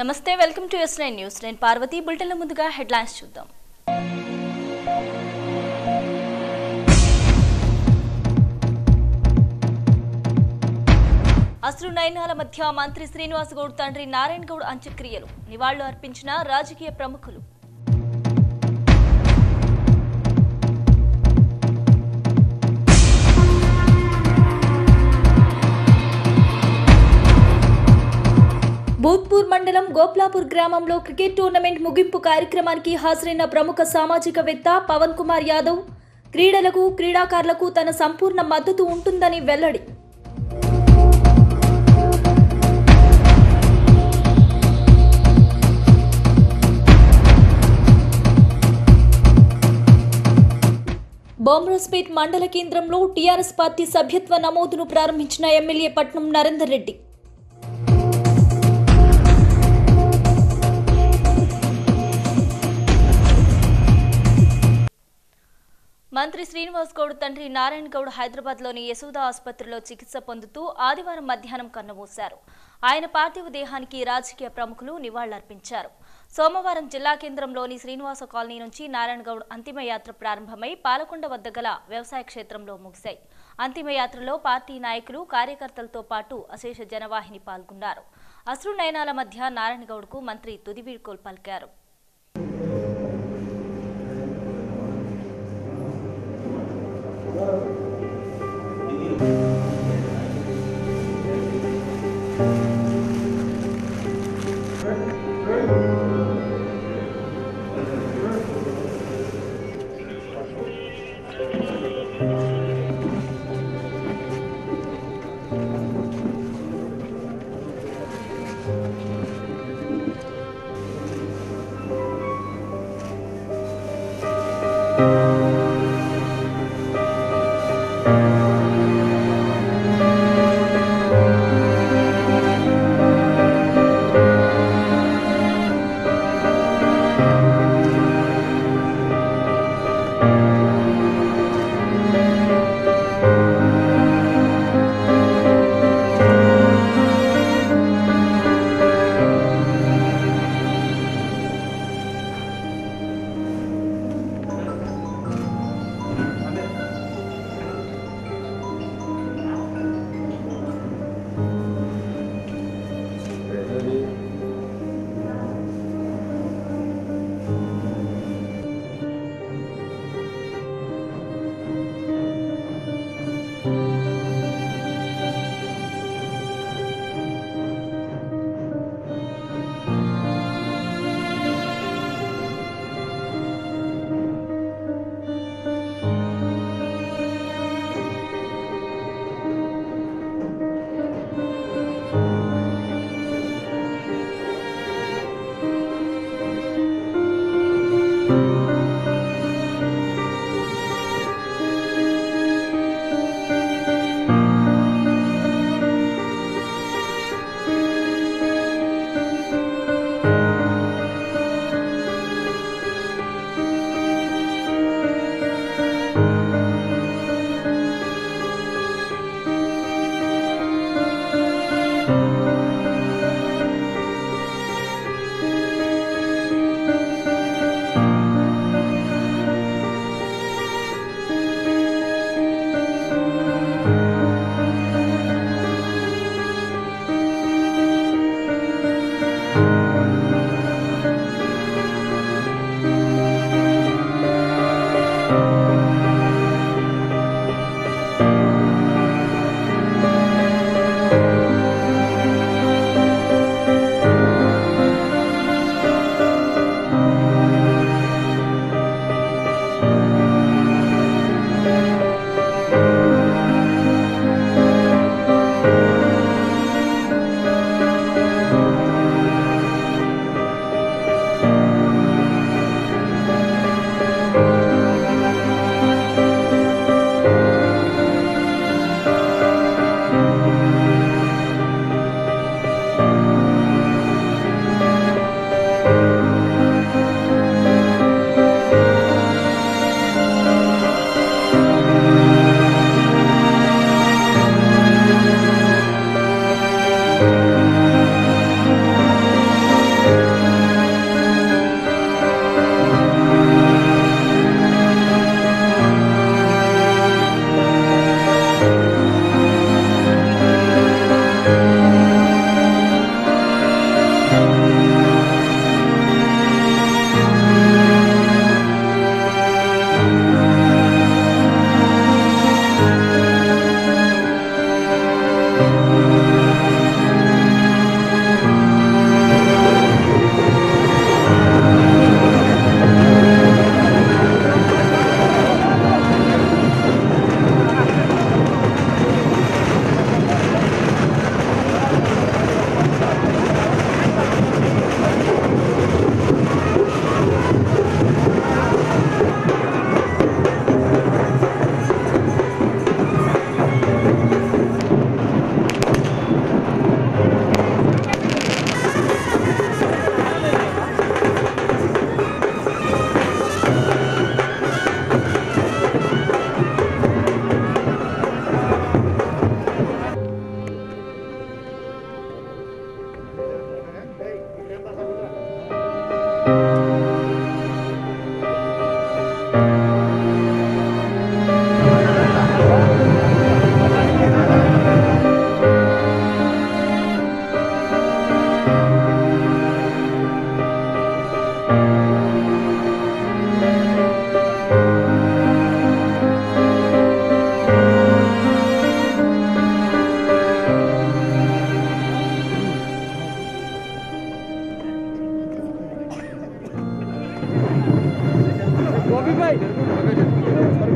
నమస్తే welcome to S nine news నేను పార్వతి బులెటిన్ల ముందుగా హెడ్లైన్స్ చూద్దాం అసలు నయనాల మధ్య మంత్రి శ్రీనివాస్ గౌడ్ తండ్రి నారాయణ గౌడ్ అంత్యక్రియలు నివాళులు అర్పించిన రాజకీయ ప్రముఖులు భూత్పూర్ మండలం గోప్లాపూర్ గ్రామంలో క్రికెట్ టోర్నమెంట్ ముగింపు కార్యక్రమానికి హాజరైన ప్రముఖ సామాజికవేత్త పవన్ కుమార్ యాదవ్ క్రీడలకు క్రీడాకారులకు తన సంపూర్ణ మద్దతు ఉంటుందని వెల్లడి బొమ్రస్పేట్ మండల కేంద్రంలో టీఆర్ఎస్ పార్టీ సభ్యత్వ నమోదును ప్రారంభించిన ఎమ్మెల్యే పట్నం నరేందర్ రెడ్డి మంత్రి శ్రీనివాస్ గౌడ్ తండ్రి నారాయణ గౌడ్ హైదరాబాద్లోని యశోద ఆసుపత్రిలో చికిత్స పొందుతూ ఆదివారం మధ్యాహ్నం కన్నుమూశారు ఆయన పార్థివ దేహానికి రాజకీయ ప్రముఖులు నివాళులర్పించారు సోమవారం జిల్లా కేంద్రంలోని శ్రీనివాస కాలనీ నుంచి నారాయణ గౌడ్ అంతిమయాత్ర ప్రారంభమై పాలకొండ వద్ద గల వ్యవసాయ క్షేత్రంలో ముగిశాయి అంతిమయాత్రలో పార్టీ నాయకులు కార్యకర్తలతో పాటు అశేష జనవాహిని పాల్గొన్నారు అశ్రు నయనాల మధ్య నారాయణ గౌడ్కు మంత్రి తుది వీడ్కోలు పలికారు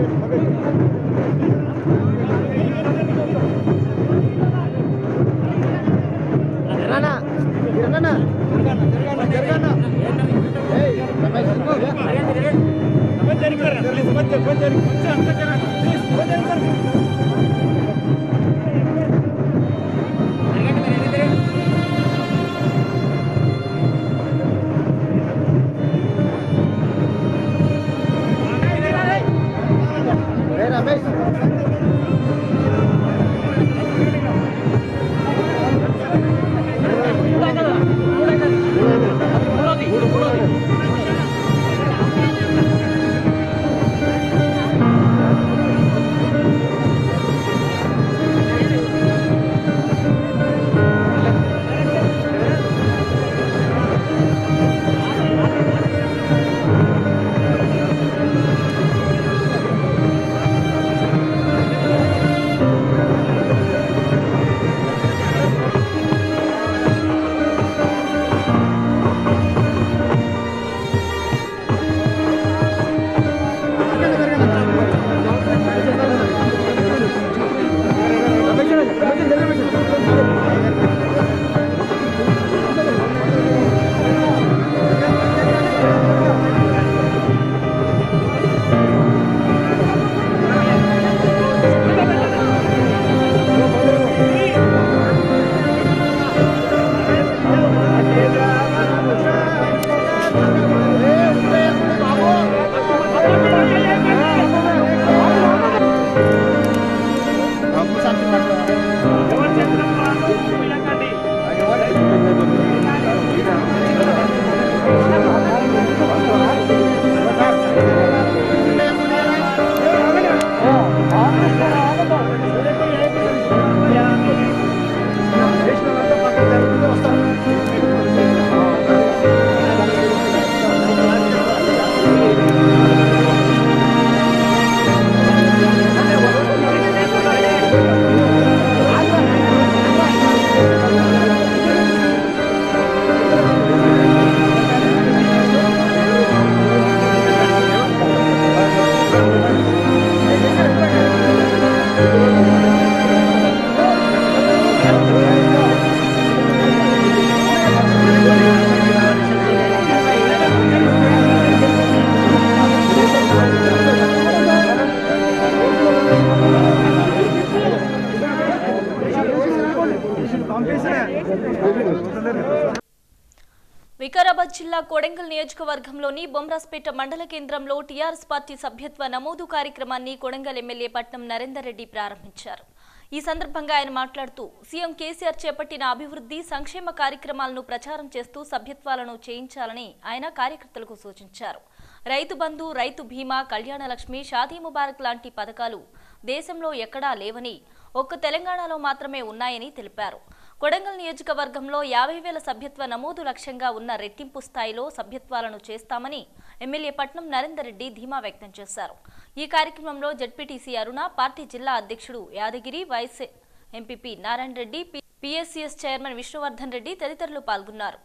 వికారాబాద్ జిల్లా కొడంగల్ నియోజకవర్గంలోని బొమ్రాస్పేట మండల కేంద్రంలో టీఆర్ఎస్ పార్టీ సభ్యత్వ నమోదు కార్యక్రమాన్ని కొడంగల్ ఎమ్మెల్యే పట్నం నరేందర్ రెడ్డి ప్రారంభించారు ఈ సందర్భంగా ఆయన మాట్లాడుతూ సీఎం కేసీఆర్ చేపట్టిన అభివృద్ధి సంక్షేమ కార్యక్రమాలను ప్రచారం చేస్తూ సభ్యత్వాలను చేయించాలని ఆయన కార్యకర్తలకు సూచించారు రైతు బంధు రైతు బీమా కళ్యాణ లక్ష్మి షాదీ ముబారక్ లాంటి పథకాలు దేశంలో ఎక్కడా లేవని ఒక్క తెలంగాణలో మాత్రమే ఉన్నాయని తెలిపారు కొడంగల్ నియోజకవర్గంలో యాభై వేల సభ్యత్వ నమోదు లక్ష్యంగా ఉన్న రెట్టింపు స్థాయిలో సభ్యత్వాలను చేస్తామని ఎమ్మెల్యే పట్నం నరేందర్ రెడ్డి ధీమా వ్యక్తం చేశారు ఈ కార్యక్రమంలో జడ్పీటీసీ అరుణ పార్టీ జిల్లా అధ్యక్షుడు Yadagiri vice MPP Narayana Reddy PSCS chairman Vishnuvardhan Reddy తదితరులు పాల్గొన్నారు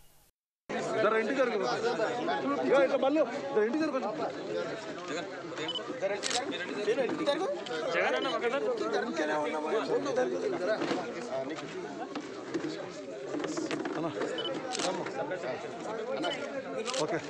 జర ఇంటి జరుగు ఇగో ఇట్లా మళ్ళీ జర ఇంటి జరుగు ఓకే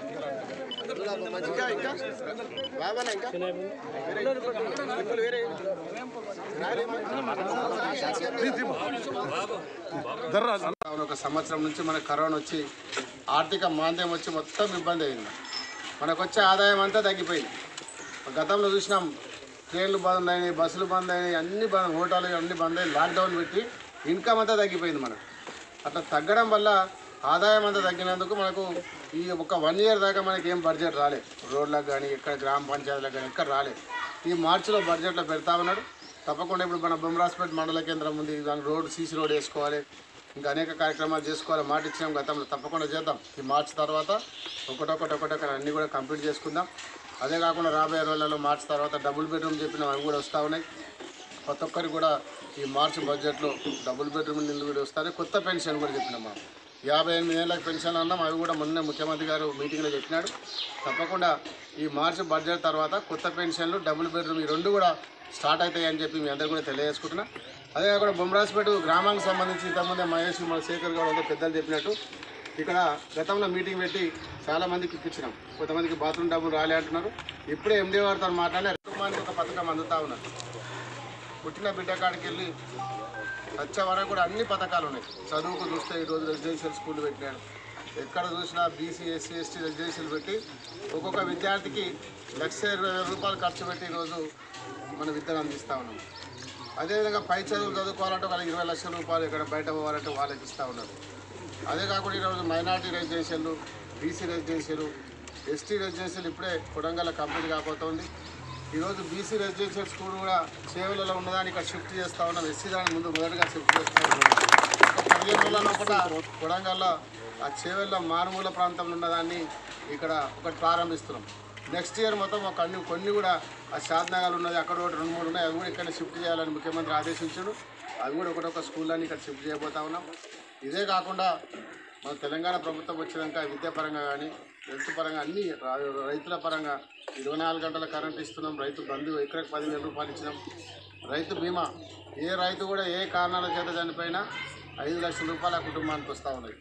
జర్రా అవును, ఒక సంవత్సరం నుంచి మనకు కరోనా వచ్చి ఆర్థిక మాంద్యం వచ్చి మొత్తం ఇబ్బంది అయింది మనకు వచ్చే ఆదాయం అంతా తగ్గిపోయింది గతంలో చూసినాం ట్రైన్లు బంద్ అయినాయి బస్సులు బంద్ అయినాయి అన్ని బంద్ హోటళ్ళు అన్ని బంద్ అయ్యి లాక్డౌన్ పెట్టి ఇన్కమ్ అంతా తగ్గిపోయింది మనకు అట్లా తగ్గడం వల్ల ఆదాయం అంతా తగ్గినందుకు మనకు ఈ ఒక వన్ ఇయర్ దాకా మనకి ఏం బడ్జెట్ రాలేదు రోడ్లకు కానీ ఎక్కడ గ్రామ పంచాయతీలకు కానీ ఎక్కడ రాలేదు ఈ మార్చిలో బడ్జెట్లో పెడతా ఉన్నాడు తప్పకుండా ఇప్పుడు మన బొమ్మరాజ్పేట మండల కేంద్రం ఉంది దాని రోడ్ సీసీ రోడ్ వేసుకోవాలి ఇంకా అనేక కార్యక్రమాలు చేసుకోవాలి మాట ఇచ్చినాం గతంలో తప్పకుండా చేద్దాం ఈ మార్చి తర్వాత ఒకటొకటి ఒకటొకటి అన్నీ కూడా కంప్లీట్ చేసుకుందాం అదే కాకుండా రాబోయే రోజులలో మార్చి తర్వాత డబుల్ బెడ్రూమ్ చెప్పిన అవి కూడా వస్తూ ఉన్నాయి ప్రతి ఒక్కరికి కూడా ఈ మార్చి బడ్జెట్లో డబుల్ బెడ్రూమ్ ఇల్లు కూడా వస్తాయి కొత్త పెన్షన్ కూడా చెప్పినాం మనం యాభై ఎనిమిది ఏళ్ళకి పెన్షన్ అన్నాం అవి కూడా మొన్న ముఖ్యమంత్రి గారు మీటింగ్లో చెప్పినాడు తప్పకుండా ఈ మార్చి బడ్జెట్ తర్వాత కొత్త పెన్షన్లు డబుల్ బెడ్రూమ్ ఈ రెండు కూడా స్టార్ట్ అవుతాయని చెప్పి మీ అందరు కూడా తెలియజేసుకుంటున్నా అదే కాకుండా బొమ్మరాజపేట గ్రామానికి సంబంధించి ఇంతకుముందే మహేష్ మన శేఖర్ గౌడ్ అంతా పెద్దలు చెప్పినట్టు ఇక్కడ గతంలో మీటింగ్ పెట్టి చాలా మందికి ఇప్పించినాం కొంతమందికి బాత్రూమ్ డబ్బులు రాలే అంటున్నారు ఇప్పుడే ఎండి వారితో మాట్లాడి కుటుంబానికి ఒక పథకం అందుతా ఉన్నారు పుట్టిన బిడ్డ కాడికి వెళ్ళి వచ్చే వరకు కూడా అన్ని పథకాలు ఉన్నాయి చదువుకు చూస్తే ఈరోజు రెసిడెన్షియల్ స్కూల్ పెట్టినాడు ఎక్కడ చూసినా బీసీ ఎస్సీ ఎస్టీ రెసిడెన్షియల్ పెట్టి ఒక్కొక్క విద్యార్థికి లక్ష ఇరవై వేల రూపాయలు ఖర్చు పెట్టి ఈరోజు మన విద్యను అందిస్తూ ఉన్నాం అదేవిధంగా పై చదువులు చదువుకోవాలంటే వాళ్ళకి ఇరవై లక్షల రూపాయలు ఇక్కడ బయట పోవాలంటే వాళ్ళకి ఇస్తూ ఉన్నారు అదే కాకుండా ఈరోజు minority residential BC residential ST residential ఇప్పుడే కొడంగల్ కంప్లీట్ కాబోతోంది ఈరోజు బీసీ రెసిడెన్షియల్ స్కూల్ కూడా చేవలలో ఉన్నదాన్ని ఇక్కడ షిఫ్ట్ చేస్తూ ఉన్నాం ఎస్సీ దాని ముందు మొదటగా షిఫ్ట్ చేస్తూ ఉన్నాం ఒక పదిహేను రోజుల్లో కూడా కొడంగల్లో ఆ చేవెళ్ళ మారుమూల ప్రాంతంలో ఉన్నదాన్ని ఇక్కడ ఒకటి ప్రారంభిస్తున్నాం నెక్స్ట్ ఇయర్ మొత్తం ఒక అన్ని కొన్ని కూడా ఆ షాద్నగర్ ఉన్నది అక్కడ ఒకటి రెండు మూడు ఉన్నాయి అవి కూడా ఇక్కడ షిఫ్ట్ చేయాలని ముఖ్యమంత్రి ఆదేశించాడు అవి కూడా ఒకటొక స్కూళ్ళని ఇక్కడ షిఫ్ట్ చేయబోతా ఉన్నాం ఇదే కాకుండా మన తెలంగాణ ప్రభుత్వం వచ్చినాక విద్యాపరంగా కానీ హెల్త్ పరంగా అన్ని రా- రైతుల పరంగా ఇరవై నాలుగు గంటల కరెంట్ ఇస్తున్నాం రైతు బంధు ఎకరకు పదివేల రూపాయలు ఇచ్చినాం రైతు బీమా ఏ రైతు కూడా ఏ కారణాల చేత చనిపోయినా ఐదు లక్షల రూపాయలు ఆ కుటుంబానికి వస్తూ ఉన్నాయి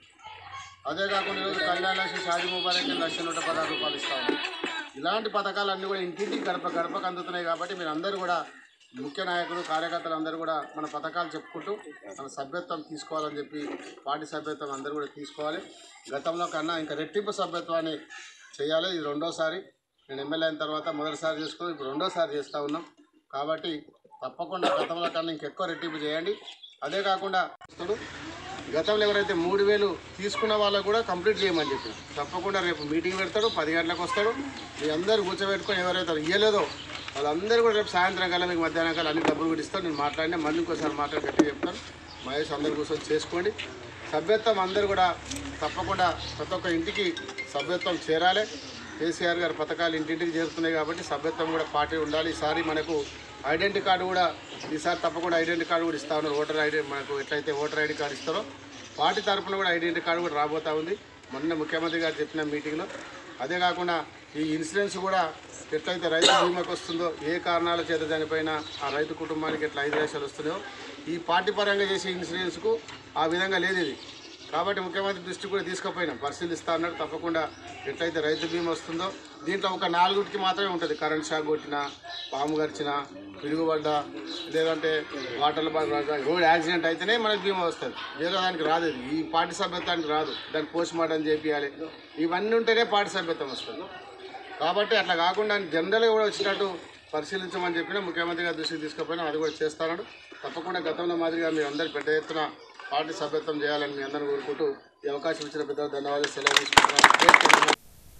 అదే కాకుండా ఈరోజు కళ్యాణ లక్ష్మి షాజీ ముబారక్ లక్ష నూట పదహారు రూపాయలు ఇస్తా ఉన్నాం ఇలాంటి పథకాలు అన్నీ కూడా ఇంటింటికి గడప గడపకు అందుతున్నాయి కాబట్టి మీరు అందరూ కూడా ముఖ్య నాయకులు కార్యకర్తలు అందరూ కూడా మన పథకాలు చెప్పుకుంటూ మన సభ్యత్వం తీసుకోవాలని చెప్పి పార్టీ సభ్యత్వం అందరూ కూడా తీసుకోవాలి గతంలో కన్నా ఇంకా రెట్టింపు సభ్యత్వాన్ని చేయాలి ఇది రెండోసారి నేను ఎమ్మెల్యే అయిన తర్వాత మొదటిసారి చేసుకుని ఇప్పుడు రెండోసారి చేస్తూ ఉన్నాం కాబట్టి తప్పకుండా గతంలో కన్నా ఇంకెక్కువ రెట్టింపు చేయండి అదే కాకుండా ఇస్తాడు గతంలో ఎవరైతే మూడు వేలు తీసుకున్న వాళ్ళకు కూడా కంప్లీట్ చేయమని చెప్పి తప్పకుండా రేపు మీటింగ్ పెడతాడు పది గంటలకు వస్తాడు మీ అందరు కూర్చోబెట్టుకొని ఎవరైతే ఇయ్యలేదో వాళ్ళందరూ కూడా రేపు సాయంత్రం కల్లా మీకు మధ్యాహ్నం కల్లా అన్ని డబ్బులు కూడా ఇస్తాను నేను మాట్లాడినా మళ్ళీ ఇంకోసారి మాట్లాడి గట్టి చెప్తాను మహేష్ అందరు కూర్చొని చేసుకోండి సభ్యత్వం అందరూ కూడా తప్పకుండా ప్రతి ఒక్క ఇంటికి సభ్యత్వం చేరాలి కేసీఆర్ గారి పథకాలు ఇంటింటికి చేరుతున్నాయి కాబట్టి సభ్యత్వం కూడా పార్టీ ఉండాలి ఈసారి మనకు ఐడెంటిటీ కార్డు కూడా ఈసారి తప్పకుండా ఐడెంటిటీ కార్డు కూడా ఇస్తా ఉన్నారు ఓటర్ ఐడి మనకు ఎట్లయితే ఓటర్ ఐడి కార్డు ఇస్తారో పార్టీ తరఫున కూడా ఐడెంటిటీ కార్డు కూడా రాబోతా ఉంది మొన్న ముఖ్యమంత్రి గారు చెప్పిన మీటింగ్లో అదే కాకుండా ఈ ఇన్సూరెన్స్ కూడా ఎట్లయితే రైతు బీమాకి వస్తుందో ఏ కారణాల చేత చనిపోయినా ఆ రైతు కుటుంబానికి ఎట్లా ఐదు లక్షలు వస్తున్నాయో ఈ పార్టీ పరంగా చేసే ఇన్సూరెన్స్కు ఆ విధంగా లేదు ఇది కాబట్టి ముఖ్యమంత్రి దృష్టి కూడా తీసుకుపోయినాం పరిశీలిస్తా అన్నాడు తప్పకుండా ఎట్లయితే రైతు బీమా వస్తుందో దీంట్లో ఒక నాలుగుటికి మాత్రమే ఉంటుంది కరెంట్ షాక్ కొట్టినా పాము గరిచినా పిడుగుపడ్డా లేదంటే వాటర్లో పడ్డా రోడ్ యాక్సిడెంట్ అయితేనే మనకి బీమా వస్తుంది వేరే దానికి రాదు ఇది ఈ పార్టీ సభ్యత్వానికి రాదు దానికి పోస్ట్ మార్టం చేపియాలి ఇవన్నీ ఉంటేనే పార్టీ సభ్యత్వం వస్తుంది కాబట్టి అట్లా కాకుండా జనరల్గా కూడా వచ్చినట్టు పరిశీలించమని చెప్పిన ముఖ్యమంత్రి గారి దృష్టికి తీసుకుపోయినా అది కూడా చేస్తాను తప్పకుండా గతంలో మాదిరిగా మీరు అందరు పెద్ద ఎత్తున పార్టీ సభ్యత్వం చేయాలని మీ అందరిని కోరుకుంటూ ఈ అవకాశం ఇచ్చిన పెద్దలు ధన్యవాదాలు సెలవు తీసుకుంటున్నాను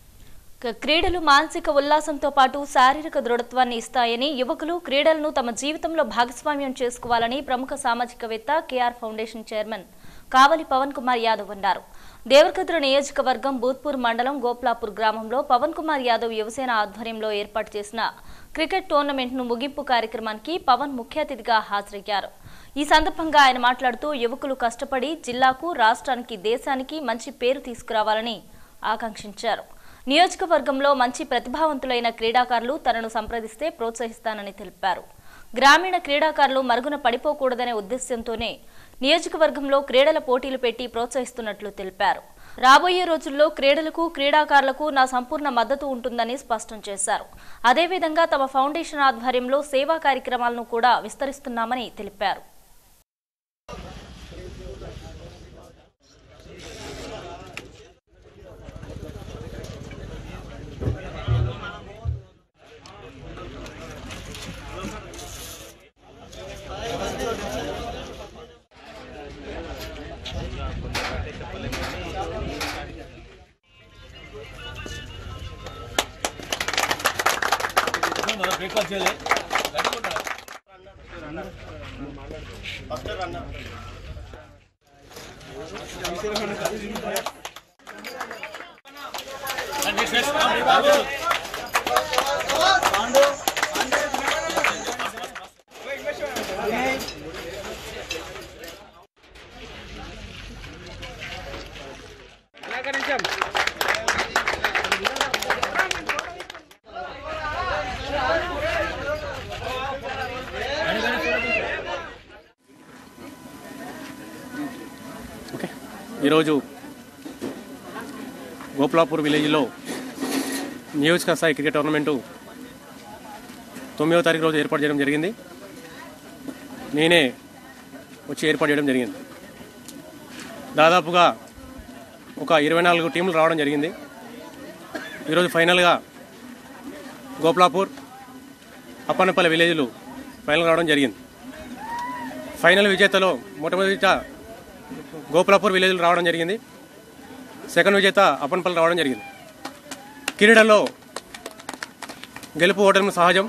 ఇక క్రీడలు మానసిక ఉల్లాసంతో పాటు శారీరక దృఢత్వాన్ని ఇస్తాయని యువకులు క్రీడలను తమ జీవితంలో భాగస్వామ్యం చేసుకోవాలని ప్రముఖ సామాజికవేత్త KR foundation chairman Kavali Pavan Kumar Yadav అన్నారు దేవరకద్ర నియోజకవర్గం బూత్పూర్ మండలం గోప్లాపూర్ గ్రామంలో పవన్ కుమార్ యాదవ్ యువసేన ఆధ్వర్యంలో ఏర్పాటు చేసిన క్రికెట్ టోర్నమెంట్ను ముగింపు కార్యక్రమానికి పవన్ ముఖ్య అతిథిగా హాజరయ్యారు ఈ సందర్భంగా ఆయన మాట్లాడుతూ యువకులు కష్టపడి జిల్లాకు రాష్ట్రానికి దేశానికి మంచి పేరు తీసుకురావాలని ఆకాంక్షించారు నియోజకవర్గంలో మంచి ప్రతిభావంతులైన క్రీడాకారులు తనను సంప్రదిస్తే ప్రోత్సహిస్తానని తెలిపారు గ్రామీణ క్రీడాకారులు మరుగున పడిపోకూడదనే ఉద్దేశ్యంతోనే నియోజకవర్గంలో క్రీడల పోటీలు పెట్టి ప్రోత్సహిస్తున్నట్లు తెలిపారు రాబోయే రోజుల్లో క్రీడలకు క్రీడాకారులకు నా సంపూర్ణ మద్దతు ఉంటుందని స్పష్టం చేశారు అదేవిధంగా తమ ఫౌండేషన్ ఆధ్వర్యంలో సేవా కార్యక్రమాలను కూడా విస్తరిస్తున్నామని తెలిపారు ఈరోజు గోపులాపూర్ విలేజ్లో నియోజక స్థాయి క్రికెట్ టోర్నమెంటు తొమ్మిదవ తారీఖు రోజు ఏర్పాటు చేయడం జరిగింది నేనే వచ్చి ఏర్పాటు చేయడం జరిగింది దాదాపుగా ఒక ఇరవై నాలుగు టీంలు రావడం జరిగింది ఈరోజు ఫైనల్గా గోపులాపూర్ అప్పన్నపల్లి విలేజ్లు ఫైనల్ రావడం జరిగింది ఫైనల్ విజేతలో మొట్టమొదటి గోపులాపూర్ విలేజ్లు రావడం జరిగింది సెకండ్ విజేత అప్పన్నపల్లి రావడం జరిగింది క్రీడల్లో గెలుపు ఓటమి సహజం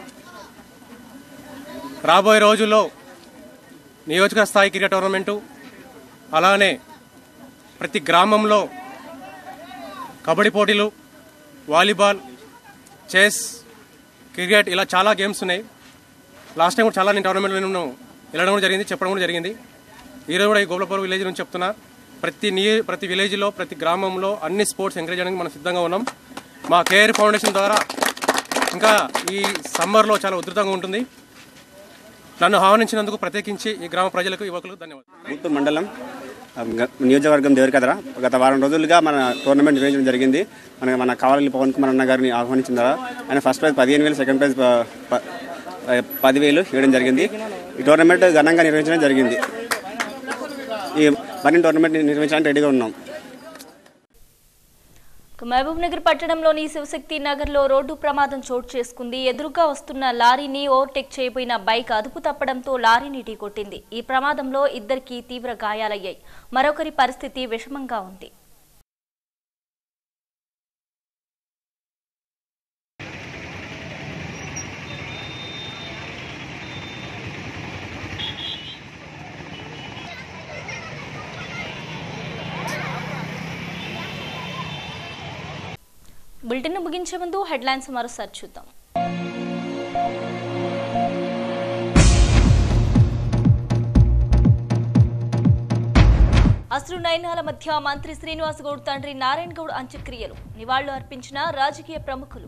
రాబోయే రోజుల్లో నియోజక స్థాయి క్రికెట్ టోర్నమెంటు అలానే ప్రతి గ్రామంలో కబడ్డీ పోటీలు వాలీబాల్ చెస్ క్రికెట్ ఇలా చాలా గేమ్స్ ఉన్నాయి లాస్ట్ టైం కూడా చాలా నేను టోర్నమెంట్లో నేను వెళ్ళడం కూడా జరిగింది చెప్పడం కూడా జరిగింది ఈరోజు కూడా ఈ గోపులపూర్ విలేజ్ నుంచి చెప్తున్నా ప్రతి నీ ప్రతి విలేజ్లో ప్రతి గ్రామంలో అన్ని స్పోర్ట్స్ ఎంకరేజ్ చేయడానికి మనం సిద్ధంగా ఉన్నాం మా కేఆర్ ఫౌండేషన్ ద్వారా ఇంకా ఈ సమ్మర్లో చాలా ఉధృతంగా ఉంటుంది నన్ను ఆహ్వానించినందుకు ప్రత్యేకించి ఈ గ్రామ ప్రజలకు యువకులకు ధన్యవాదాలు గుంటూరు మండలం ఆ, గ- నియోజకవర్గం దేవరికదర గత వారం రోజులుగా మన టోర్నమెంట్ నిర్వహించడం జరిగింది మన మన కావాలి పవన్ కుమార్ అన్న గారిని ఆహ్వానించిన ద్వారా ఆయన ఫస్ట్ ప్రైజ్ పదిహేను వేలు సెకండ్ ప్రైజ్ ప- ప- ఆ, పదివేలు ఇవ్వడం జరిగింది ఈ టోర్నమెంట్ ఘనంగా నిర్వహించడం జరిగింది ఈ మరిన్ని టోర్నమెంట్ నిర్వహించడానికి రెడీగా ఉన్నాం ఇక మహబూబ్ నగర్ పట్టణంలోని శివశక్తి నగర్లో రోడ్డు ప్రమాదం చోటు చేసుకుంది ఎదురుగా వస్తున్న లారీని ఓవర్టేక్ చేయబోయిన బైక్ అదుపు తప్పడంతో లారీని ఢీకొట్టింది ఈ ప్రమాదంలో ఇద్దరికి తీవ్ర గాయాలయ్యాయి మరొకరి పరిస్థితి విషమంగా ఉంది బులెటిన్ ముగించే ముందు హెడ్లైన్స్ మరోసారి చూద్దాం అసలు నయనాల మధ్య మంత్రి శ్రీనివాస్ గౌడ్ తండ్రి నారాయణ గౌడ్ అంత్యక్రియలు నివాళులు అర్పించిన రాజకీయ ప్రముఖులు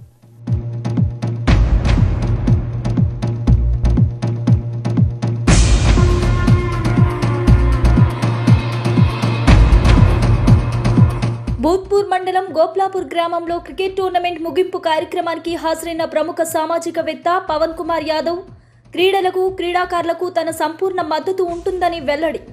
భూత్పూర్ మండలం గోప్లాపూర్ గ్రామంలో క్రికెట్ టోర్నమెంట్ ముగింపు కార్యక్రమానికి హాజరైన ప్రముఖ సామాజికవేత్త పవన్ కుమార్ యాదవ్ క్రీడలకు క్రీడాకారులకు తన సంపూర్ణ మద్దతు ఉంటుందని వెల్లడి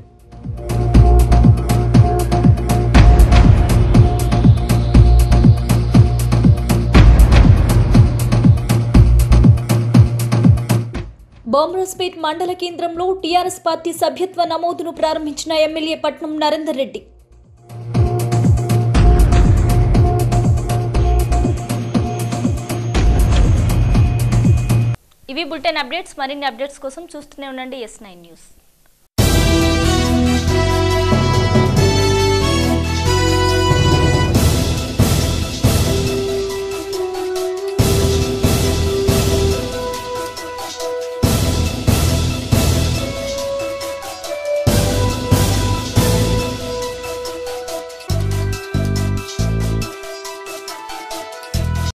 బొమ్రోస్పేట్ మండల కేంద్రంలో టీఆర్ఎస్ పార్టీ సభ్యత్వ నమోదును ప్రారంభించిన ఎమ్మెల్యే పట్నం నరేందర్ రెడ్డి ఇవి బులెటిన్ అప్డేట్స్ మరిన్ని అప్డేట్స్ కోసం చూస్తూనే ఉండండి ఎస్ నైన్ న్యూస్